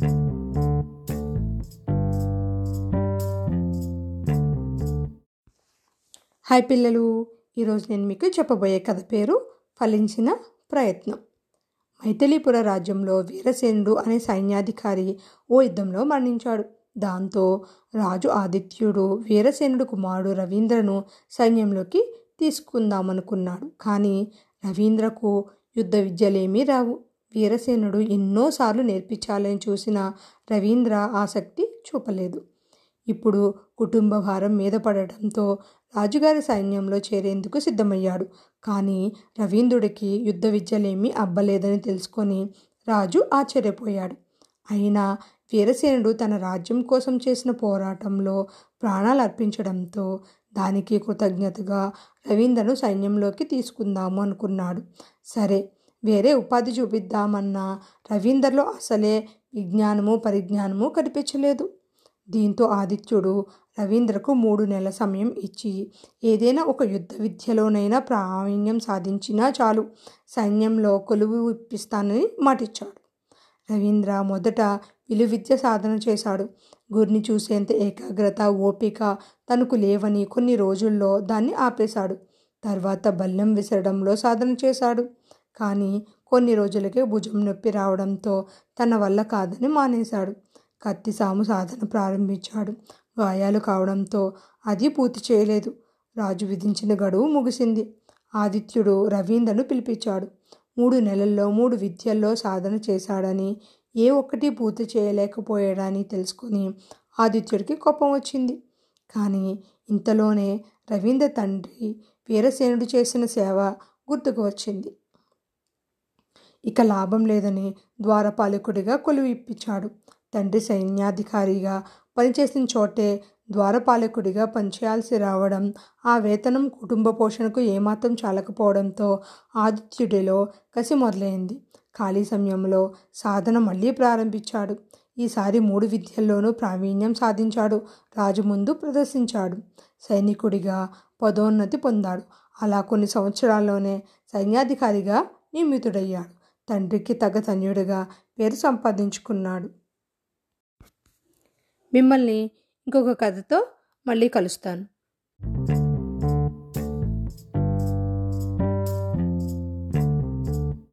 hi పిల్లలు ఈరోజు నేను మీకు చెప్పబోయే కథ పేరు ఫలించిన ప్రయత్నం మైథిలీపుర రాజ్యంలో వీరసేనుడు అనే సైన్యాధికారి ఓ యుద్ధంలో మరణించాడు దాంతో రాజు ఆదిత్యుడు వీరసేనుడు కుమారుడు రవీంద్రను సైన్యంలోకి తీసుకుందామనుకున్నాడు కానీ రవీంద్రకు యుద్ధ విద్యలేమీ రావు వీరసేనుడు ఎన్నోసార్లు నేర్పించాలని చూసిన రవీంద్ర ఆసక్తి చూపలేదు ఇప్పుడు కుటుంబ భారం మీద పడటంతో రాజుగారి సైన్యంలో చేరేందుకు సిద్ధమయ్యాడు కానీ రవీంద్రుడికి యుద్ధ విద్యలేమీ అబ్బలేదని తెలుసుకొని రాజు ఆశ్చర్యపోయాడు అయినా వీరసేనుడు తన రాజ్యం కోసం చేసిన పోరాటంలో ప్రాణాలు అర్పించడంతో దానికి కృతజ్ఞతగా రవీంద్రను సైన్యంలోకి తీసుకుందాము అనుకున్నాడు సరే వేరే ఉపాధి చూపిద్దామన్నా రవీందర్లో అసలే విజ్ఞానము పరిజ్ఞానము కనిపించలేదు దీంతో ఆదిత్యుడు రవీంద్రకు మూడు నెలల సమయం ఇచ్చి ఏదైనా ఒక యుద్ధ విద్యలోనైనా ప్రావీణ్యం సాధించినా చాలు సైన్యంలో కొలువు ఇప్పిస్తానని మాటిచ్చాడు రవీంద్ర మొదట విలువిద్య సాధన చేశాడు గురిని చూసేంత ఏకాగ్రత ఓపిక తనకు లేవని కొన్ని రోజుల్లో దాన్ని ఆపేశాడు తర్వాత బల్లెం విసరడంలో సాధన చేశాడు కానీ కొన్ని రోజులకే భుజం నొప్పి రావడంతో తన వల్ల కాదని మానేశాడు కత్తి సాము సాధన ప్రారంభించాడు గాయాలు కావడంతో అది పూర్తి చేయలేదు రాజు విధించిన గడువు ముగిసింది ఆదిత్యుడు రవీంద్రను పిలిపించాడు మూడు నెలల్లో మూడు విద్యల్లో సాధన చేశాడని ఏ ఒక్కటి పూర్తి చేయలేకపోయాడని తెలుసుకొని ఆదిత్యుడికి కోపం వచ్చింది కానీ ఇంతలోనే రవీంద్ర తండ్రి వీరసేనుడు చేసిన సేవ గుర్తుకు వచ్చింది ఇక లాభం లేదని ద్వారపాలకుడిగా కొలువు ఇప్పించాడు తండ్రి సైన్యాధికారిగా పనిచేసిన చోటే ద్వారపాలకుడిగా పనిచేయాల్సి రావడం ఆ వేతనం కుటుంబ పోషణకు ఏమాత్రం చాలకపోవడంతో ఆదిత్యుడిలో కసి మొదలైంది ఖాళీ సమయంలో సాధన మళ్ళీ ప్రారంభించాడు ఈసారి మూడు విద్యల్లోనూ ప్రావీణ్యం సాధించాడు రాజు ముందు ప్రదర్శించాడు సైనికుడిగా పదోన్నతి పొందాడు అలా కొన్ని సంవత్సరాల్లోనే సైన్యాధికారిగా నియమితుడయ్యాడు తండ్రికి తగ్గ తన్యుడిగా పేరు సంపాదించుకున్నాడు మిమ్మల్ని ఇంకొక కథతో మళ్ళీ కలుస్తాను